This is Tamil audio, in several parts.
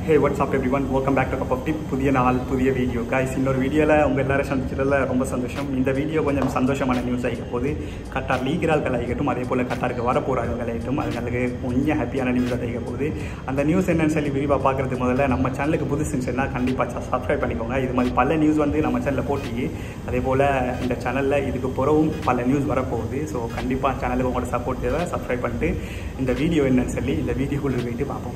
hey what's up everyone welcome back to cup of dip புதிய நாள் புதிய வீடியோ கைஸ் இன்னொரு வீடியோவில் உங்கள் எல்லாரும் சந்திச்சதில் ரொம்ப சந்தோஷம் இந்த வீடியோ கொஞ்சம் சந்தோஷமான நியூஸ் ஆகிக்க போது கட்டார் லீகரால்கள் ஆகிக்கட்டும் அதே போல் கட்டாருக்கு வரப்போகிறார்கள் ஆகிட்டும் அதுங்களுக்கு கொஞ்சம் ஹாப்பியான நியூஸ் ஆகிக்க போகுது அந்த நியூஸ் என்னன்னு சொல்லி விரிவாக பார்க்குறதுக்கு முதல்ல நம்ம சேனலுக்கு புதுசுன்னு சொன்னால் கண்டிப்பாக சப்ஸ்கிரைப் பண்ணிக்கோங்க இது மாதிரி பல நியூஸ் வந்து நம்ம சேனலில் போட்டி அதே போல் இந்த சேனலில் இதுக்கு பிறகும் பல நியூஸ் வரப்போகுது ஸோ கண்டிப்பாக சேனலுக்கு உங்களோட சப்போர்ட் தேவை சப்ஸ்கிரைப் பண்ணிட்டு இந்த வீடியோ என்னன்னு சொல்லி இந்த வீடியோக்குள்ளே போயிட்டு பார்ப்போம்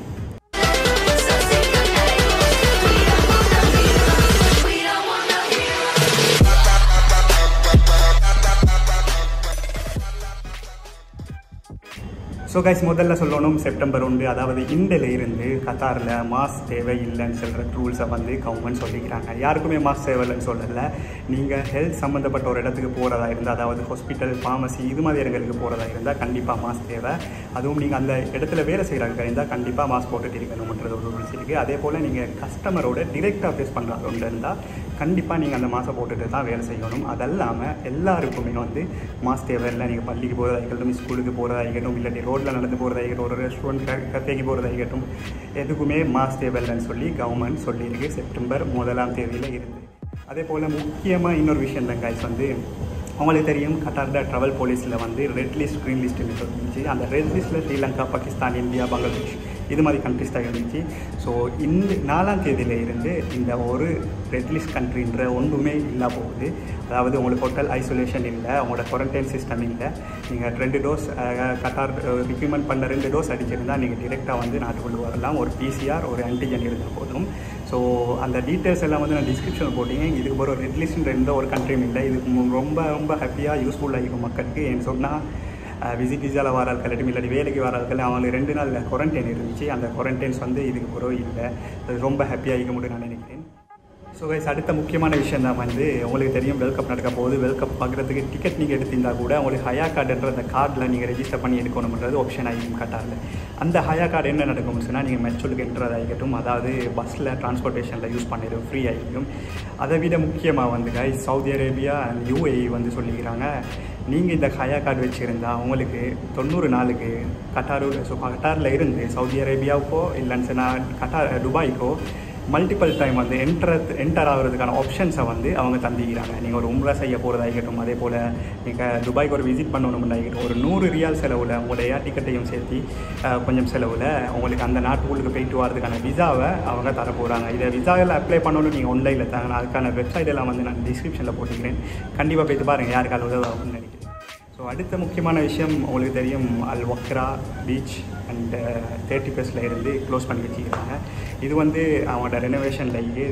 ஸோ கைஸ் முதல்ல சொல்லணும் செப்டம்பர் ஒன்று அதாவது இந்தியில் இருந்து கத்தாரில் மாஸ் தேவை இல்லைன்னு சொல்கிற ரூல்ஸை வந்து கவர்மெண்ட் சொல்லிக்கிறாங்க யாருக்குமே மாஸ் தேவை இல்லைன்னு சொல்லலை நீங்கள் ஹெல்த் சம்மந்தப்பட்ட ஒரு இடத்துக்கு போகிறதா இருந்தால் அதாவது ஹாஸ்பிட்டல் ஃபார்மசி இது மாதிரி இடங்களுக்கு போகிறதா இருந்தால் கண்டிப்பாக மாஸ் தேவை அதுவும் நீங்கள் அந்த இடத்துல வேலை செய்கிறாங்க இருந்தால் கண்டிப்பாக மாஸ் போட்டுட்டு இருக்கணும்ன்றது ஒரு ரூல்ஸ் இருக்குது அதே போல் நீங்கள் கஸ்டமரோட டிரெக்டாக ஃபேஸ் பண்ணுறாங்க ஒன்று இருந்தால் கண்டிப்பாக நீங்கள் அந்த மாதம் போட்டுட்டு தான் வேலை செய்யணும் அதல்லாமல் எல்லாருக்குமே வந்து மாஸ் தேவை இல்லை நீங்கள் பள்ளிக்கு போகிறதா இருக்கட்டும் ஸ்கூலுக்கு போகிறதா இருக்கட்டும் இல்லாட்டி ரோட்டில் நடந்து போகிறதா இருக்கட்டும் ஒரு ரெஸ்டாரண்ட் கத்தைக்கு போகிறதா இருக்கட்டும் எதுக்குமே மாஸ் தேவை இல்லைன்னு சொல்லி கவர்மெண்ட் சொல்லியிருக்கு செப்டம்பர் முதலாம் தேதியில் இருந்து அதே போல் முக்கியமாக இன்னொரு விஷயம் தான் கைஸ் வந்து உங்களுக்கு தெரியும் கட்டாரில் ட்ராவல் போலீஸில் வந்து ரெட் லிஸ்ட் க்ரீன் லிஸ்ட்டுன்னு இருந்துச்சு அந்த ரெட் லிஸ்ட்டில் ஸ்ரீலங்கா பாகிஸ்தான் இந்தியா பங்களாதேஷ் இது மாதிரி கண்ட்ரிஸ் தான் இருந்துச்சு ஸோ இந்த நாலாம் தேதியில் இருந்து இந்த ஒரு ரெட் லிஸ்ட் கண்ட்ரின்ற ஒன்றுமே இல்லை போகுது அதாவது உங்களுக்கு ஹோட்டல் ஐசோலேஷன் இல்லை உங்களோட குவாரண்டைன் சிஸ்டம் இல்லை நீங்கள் ரெண்டு டோஸ் கட்டார் ரிக்யூமெண்ட் பண்ண ரெண்டு டோஸ் அடிச்சிருந்தால் நீங்கள் டிரெக்டாக வந்து நாட்டுக்குள்ளே வரலாம் ஒரு பிசிஆர் ஒரு ஆன்டிஜன் இருந்தால் போதும் ஸோ அந்த டீட்டெயில்ஸ் எல்லாம் வந்து நான் டிஸ்கிரிப்ஷனில் போட்டீங்க இதுக்கு ஒரு ரெட் லிஸ்ட்ன்ற எந்த ஒரு கண்ட்ரியும் இல்லை இதுக்கு ரொம்ப ரொம்ப ஹாப்பியாக யூஸ்ஃபுல்லாக இருக்கும் மக்களுக்கு ஏன்னு சொன்னால் விசிட் விசாவில் வர ஆட்கள் இல்லாட்டி வேலைக்கு வர ஆட்கள் அவங்களுக்கு ரெண்டு நாள் குவாரண்டைன் இருந்துச்சு அந்த குவாரண்டைன்ஸ் வந்து இதுக்கு பிறகு இல்லை அது ரொம்ப ஹாப்பியாக இருக்க முடியும் நான் நினைக்கிறேன் ஸோ கைஸ் அடுத்த முக்கியமான விஷயம் தான் வந்து உங்களுக்கு தெரியும் வேர்ல்ட் கப் நடக்க போகுது வேர்ல்ட் கப் பார்க்குறதுக்கு டிக்கெட் நீங்கள் எடுத்திருந்தா கூட உங்களுக்கு ஹயா கார்டுன்ற அந்த கார்டில் நீங்கள் ரெஜிஸ்டர் பண்ணி எடுக்கணுன்றது ஆப்ஷன் ஆகிடும் கட்டாரில் அந்த ஹயா கார்டு என்ன நடக்கும்னு சொன்னால் நீங்கள் மெச்சூருக்கு என்ட்ரதாகிக்கட்டும் அதாவது பஸ்ஸில் டிரான்ஸ்போர்ட்டேஷனில் யூஸ் பண்ணிடும் ஃப்ரீ ஆகிக்கும் அதை விட முக்கியமாக வந்து guys Saudi Arabia and UAE வந்து சொல்லிக்கிறாங்க நீங்கள் இந்த ஹயா கார்டு வச்சுருந்தா உங்களுக்கு தொண்ணூறு நாளுக்கு கட்டார் ஸோ கட்டாரில் இருந்து சவுதி அரேபியாவுக்கோ இல்லைன்னு சொன்னால் கட்டார் துபாய்க்கோ மல்டிபிள் டைம் வந்து என்டர் என்டர் ஆகிறதுக்கான ஆப்ஷன்ஸை வந்து அவங்க தந்திக்கிறாங்க நீங்கள் ஒரு உம்ரா செய்ய போகிறதாகட்டும் அதே போல் நீங்கள் துபாய்க்கு ஒரு விசிட் பண்ணணும்னாகட்டும் ஒரு நூறு ரியால் செலவில் உங்களுடைய டிக்கெட்டையும் சேர்த்து கொஞ்சம் செலவில் உங்களுக்கு அந்த நாட்டுக்குள்ளுக்கு போயிட்டு வரதுக்கான விசாவை அவங்க தர போகிறாங்க இதை விசாவில் அப்ளை பண்ணணும் நீங்கள் ஆன்லைனில் தாங்க அதுக்கான வெப்சைட் எல்லாம் வந்து நான் டிஸ்கிரிப்ஷனில் போட்டுக்கிறேன் கண்டிப்பாக போயிட்டு பாருங்கள் யாருக்கால உதவும் நினைக்கிறேன் ஸோ அடுத்த முக்கியமான விஷயம் உங்களுக்கு தெரியும் Al Wakrah beach and thirty ஃபஸ்ட்டில் இருந்து க்ளோஸ் பண்ணி வச்சுக்கிறாங்க இது வந்து அவங்களோட ரெனோவேஷன்லேயே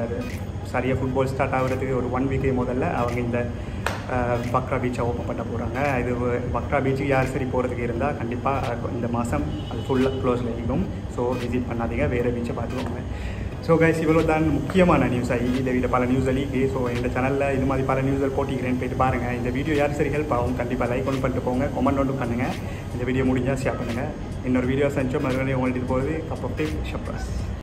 சரியாக ஃபுட்பால் ஸ்டார்ட் ஆகிறதுக்கு ஒரு ஒன் வீக்கே முதல்ல அவங்க இந்த பக்ரா பீச்சை ஓப்பன் பண்ண போகிறாங்க இது பக்ரா பீச்சுக்கு யார் சரி போகிறதுக்கு இருந்தால் கண்டிப்பாக இந்த மாதம் அது ஃபுல்லாக க்ளோஸில் இருக்கும் ஸோ விசிட் பண்ணாதீங்க வேறு பீச்சை பார்த்துக்கோங்க ஸோ கைஸ் இவ்வளோ தான் முக்கியமான நியூஸ் ஆகி இந்த வீடியோ பல நியூஸ் லீக்கு ஸோ இந்த சேனலில் இது மாதிரி பல நியூஸ்கள் போட்டிக்கிறேன்னு போயிட்டு பாருங்கள் இந்த வீடியோ யார் சரி ஹெல்ப் ஆகும் கண்டிப்பாக லைக் ஒன்று பண்ணிட்டு போங்க கமெண்ட் ஒன்று பண்ணுங்கள் இந்த வீடியோ முடிஞ்சால் ஷேர் பண்ணுங்கள் இன்னொரு வீடியோ செஞ்சோம் மறுபடியும் உங்கள்கிட்ட போகுது கப் ஆஃப் டீ ஷப்ராஸ்